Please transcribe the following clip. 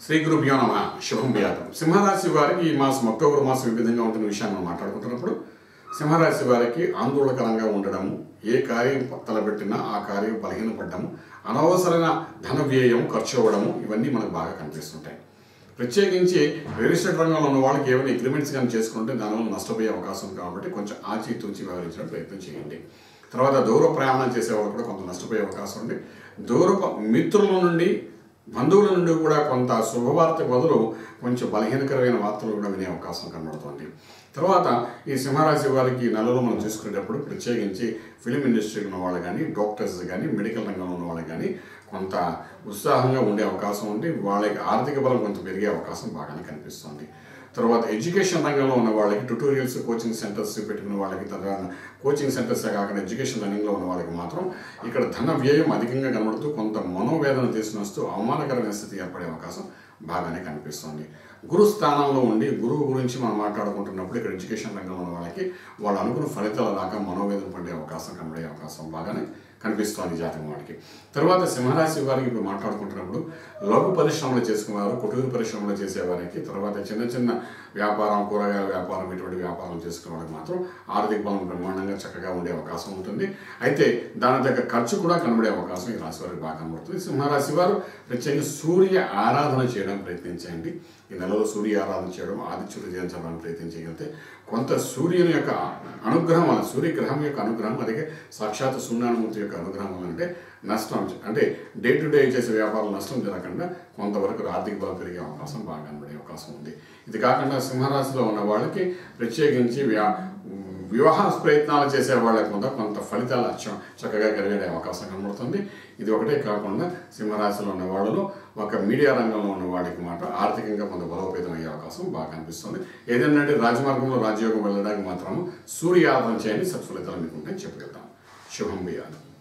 శ్రీ గురుభ్యో నమ శుభం వ్యాతం సింహరాశి వారికి ఈ మాసం అక్టోబర్ మాసం ఈ విధంగా ఉంటున్న విషయాన్ని మనం మాట్లాడుకుంటున్నప్పుడు సింహరాశి వారికి ఆందోళనకరంగా ఉండడము ఏ కార్యం తలపెట్టినా ఆ కార్యం బలహీనపడ్డము అనవసరమైన ధన వ్యయం ఖర్చు అవ్వడము ఇవన్నీ మనకు బాగా కనిపిస్తుంటాయి ప్రత్యేకించి రియల్ ఎస్టేట్ రంగంలో ఉన్న వాళ్ళకి ఏమైనా అగ్రిమెంట్స్ కానీ చేసుకుంటే దానివల్ల నష్టపోయే అవకాశం ఉంది కాబట్టి కొంచెం ఆచితూచి వ్యవహరించడం ప్రయత్నం చేయండి తర్వాత దూర ప్రయాణం చేసే వాళ్ళు కూడా కొంత నష్టపోయే అవకాశం ఉంది దూర మిత్రుల నుండి బంధువుల నుండి కూడా కొంత శుభవార్త బదులు కొంచెం బలహీనకరమైన వార్తలు కూడా వినే అవకాశం కనబడుతుంది తర్వాత ఈ సింహరాశి వారికి నెలలో మనం చూసుకునేటప్పుడు ప్రత్యేకించి ఫిలిం ఇండస్ట్రీలో ఉన్న వాళ్ళు కానీ డాక్టర్స్ కానీ మెడికల్ రంగంలో ఉన్న వాళ్ళు కానీ కొంత ఉత్సాహంగా ఉండే అవకాశం ఉంది వాళ్ళకి ఆర్థిక బలం కొంత పెరిగే అవకాశం బాగానే కనిపిస్తుంది తర్వాత ఎడ్యుకేషన్ రంగంలో ఉన్న వాళ్ళకి ట్యూటోరియల్స్ కోచింగ్ సెంటర్స్ పెట్టుకున్న వాళ్ళకి తర్వాత కోచింగ్ సెంటర్స్ కాకుండా ఎడ్యుకేషన్ రన్నింగ్లో ఉన్న వాళ్ళకి మాత్రం ఇక్కడ ధన వ్యయం అధికంగా కనబడుతూ కొంత మనోవేదన తీసుకొస్తూ అవమానకరమైన స్థితి ఏర్పడే అవకాశం బాగానే కనిపిస్తుంది గురు స్థానంలో ఉండి గురువు గురించి మనం మాట్లాడుకుంటున్నప్పుడు ఇక్కడ ఎడ్యుకేషన్ రంగంలో ఉన్న వాళ్ళకి వాళ్ళు అనుకున్న ఫలితాల దాకా మనోవేదన పడే అవకాశం కనబడే అవకాశం బాగానే కనిపిస్తోంది జాతకం వాడికి తర్వాత సింహరాశి వారికి ఇప్పుడు మాట్లాడుకుంటున్నప్పుడు లఘు పరిశ్రమలు చేసుకునేవారు కుటీర పరిశ్రమలు చేసేవారికి తర్వాత చిన్న చిన్న వ్యాపారం కూరగాయల వ్యాపారం ఇటువంటి వ్యాపారం చేసుకునే వాళ్ళకి మాత్రం ఆర్థిక బలం బ్రహ్మాండంగా చక్కగా ఉండే అవకాశం ఉంటుంది అయితే దాని దగ్గర ఖర్చు కూడా కనబడే అవకాశం ఈ రాశి వారికి బాగా కనబడుతుంది సింహరాశి వారు ప్రత్యేకంగా సూర్య ఆరాధన చేయడం ప్రయత్నించండి ఈ నెలలో సూర్య ఆరాధన చేయడం ఆదిత్యుడు జయించడానికి ప్రయత్నం చేయగలిగితే కొంత సూర్యుని యొక్క అనుగ్రహం వల్ల సూర్యగ్రహం యొక్క అనుగ్రహం అలాగే సాక్షాత్ సూర్యనారాయణమూర్తి యొక్క అనుగ్రహం వల్ల అంటే నష్టం అంటే డే టు డే చేసే వ్యాపారం నష్టం జరగకుండా కొంతవరకు ఆర్థిక బలం పెరిగే అవకాశం బాగా కనబడే అవకాశం ఉంది ఇది కాకుండా సింహరాశిలో ఉన్న వాళ్ళకి ప్రత్యేకించి వ్యా వివాహ ప్రయత్నాలు చేసే వాళ్ళకి కొంత కొంత ఫలితాలు అచ్చం చక్కగా కలిగే అవకాశం కనబడుతుంది ఇది ఒకటే కాకుండా సింహరాశిలో ఉన్న వాళ్ళలో ఒక మీడియా రంగంలో ఉన్న వాళ్ళకి మాట ఆర్థికంగా కొంత బలోపేతం అయ్యే అవకాశం బాగా కనిపిస్తుంది ఏదైనా రాజమార్గంలో రాజయోగం వెళ్ళడానికి మాత్రం సూర్య ఆరాధన చేయండి సత్ఫలితాలు మీకు ఉంటాయి చెప్పగలుగుతాం శుభం బియ్యాలు